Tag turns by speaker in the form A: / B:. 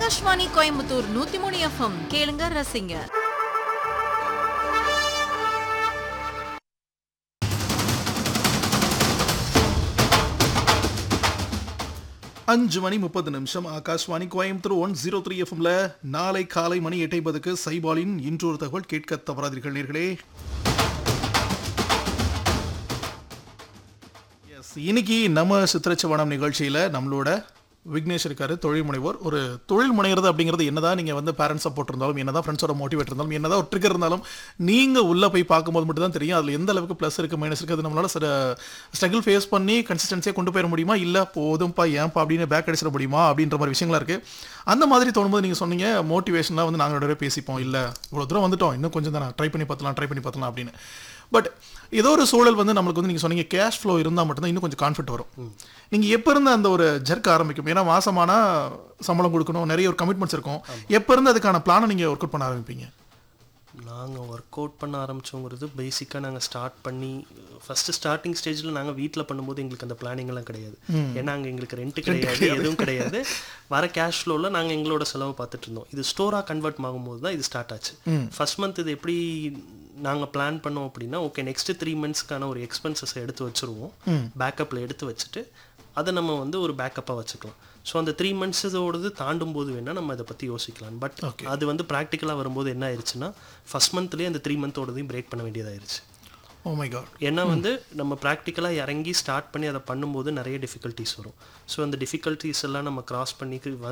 A: ஆகாஷ்வாணி கோயம்புத்தூர் நூத்தி மூணு எஃப்எம் கேளுங்க ரசிங்க
B: அஞ்சு மணி முப்பது நிமிஷம் Akashvani Coimbatore one zero three எஃப்எம்ல நாளை காலை மணி எட்டைப்பதுக்கு சைபாலின் இன்றொரு தகவல் கேட்க தவறாதீர்கள் நேர்களே எஸ் இன்னைக்கு நம்ம சித்திரச்சவனம் நிகழ்ச்சியில் நம்மளோட விக்னேஷ் இருக்காரு தொழில் முனைவோர் ஒரு தொழில் முனைகிறது அப்படிங்கிறது என்னதான் நீங்கள் வந்து பேரண்ட்ஸ் சப்போர்ட் இருந்தாலும் என்னதான் ஃப்ரெண்ட்ஸோட மோட்டிவேட் இருந்தாலும் என்னதான் ஒரு ட்ரிகர் இருந்தாலும் நீங்கள் உள்ளே போய் பார்க்கும்போது மட்டும் தான் தெரியும் அதில் எந்த அளவுக்கு ப்ளஸ் இருக்குது மைனஸ் இருக்குது அது நம்மளால சில ஸ்ட்ரகிள் ஃபேஸ் பண்ணி கன்சிஸ்டன்சியாக கொண்டு போயிட முடியுமா இல்லை போதும்ப்பா ஏன்ப்பா அப்படின்னு பேக் அடிச்சிட முடியுமா அப்படின்ற மாதிரி விஷயங்களா இருக்குது அந்த மாதிரி தோணும்போது நீங்கள் சொன்னீங்க மோட்டிவேஷனாக வந்து நாங்கள் நிறைய பேசிப்போம் இல்லை இவ்வளோ தூரம் வந்துட்டோம் இன்னும் கொஞ்சம் தானே ட்ரை பண்ணி பார்த்தலாம் ட்ரை பண்ணி பார்த்தலாம் அப்படின்னு பட் ஏதோ ஒரு சூழல் வந்து நம்மளுக்கு வந்து நீங்கள் சொன்னீங்க கேஷ் ஃப்ளோ இருந்தால் மட்டும்தான் இன்னும் கொஞ்சம் கான்ஃபிடன்ட் வரும் நீங்கள் எப்போ இருந்து அந்த ஒரு ஜர்க் ஆரம்பிக்கும் ஏன்னா மாசமானா சம்பளம் கொடுக்கணும் நிறைய ஒரு கமிட்மெண்ட்ஸ் இருக்கும் எப்போ இருந்து அதுக்கான பிளானை நீங்கள் ஒர்க் அவுட் பண்ண ஆரம்பிப்பீங்க
C: நாங்கள் ஒர்க் அவுட் பண்ண ஆரம்பிச்சோங்கிறது பேசிக்காக நாங்கள் ஸ்டார்ட் பண்ணி ஃபஸ்ட்டு ஸ்டார்டிங் ஸ்டேஜில் நாங்கள் வீட்டில் பண்ணும்போது எங்களுக்கு அந்த பிளானிங் எல்லாம் கிடையாது ஏன்னா அங்கே எங்களுக்கு ரெண்ட் கிடையாது எதுவும் கிடையாது வர கேஷ் ஃப்ளோவில் நாங்கள் எங்களோட செலவு பார்த்துட்டு இருந்தோம் இது ஸ்டோராக கன்வெர்ட் ஆகும்போது தான் இது ஸ்டார்ட் ஆச்சு ஃபர்ஸ்ட் மந்த் இது எப்படி நாங்கள் பிளான் பண்ணோம் அப்படின்னா ஓகே நெக்ஸ்ட் த்ரீ மந்த்ஸ்க்கான ஒரு எக்ஸ்பென்சஸை எடுத்து வச்சுருவோம் பேக்கப்பில் எடுத்து வச்சுட்டு அதை நம்ம வந்து ஒரு பேக்கப்பாக வச்சுக்கலாம் ஸோ அந்த த்ரீ மந்த்ஸோடது தாண்டும் போது வேணால் நம்ம இதை பற்றி யோசிக்கலாம் பட் அது வந்து ப்ராக்டிக்கலாக வரும்போது என்ன ஆயிடுச்சுன்னா ஃபர்ஸ்ட் மந்த்லேயே அந்த த்ரீ மந்தோடதையும் பிரேக் பண்ண வேண்டியதாயிருச்சு
B: ஓ மை காட்
C: ஏன்னா வந்து நம்ம ப்ராக்டிக்கலாக இறங்கி ஸ்டார்ட் பண்ணி அதை பண்ணும்போது நிறைய டிஃபிகல்ட்டிஸ் வரும் ஸோ அந்த டிஃபிகல்ட்டிஸ் எல்லாம் நம்ம கிராஸ் பண்ணி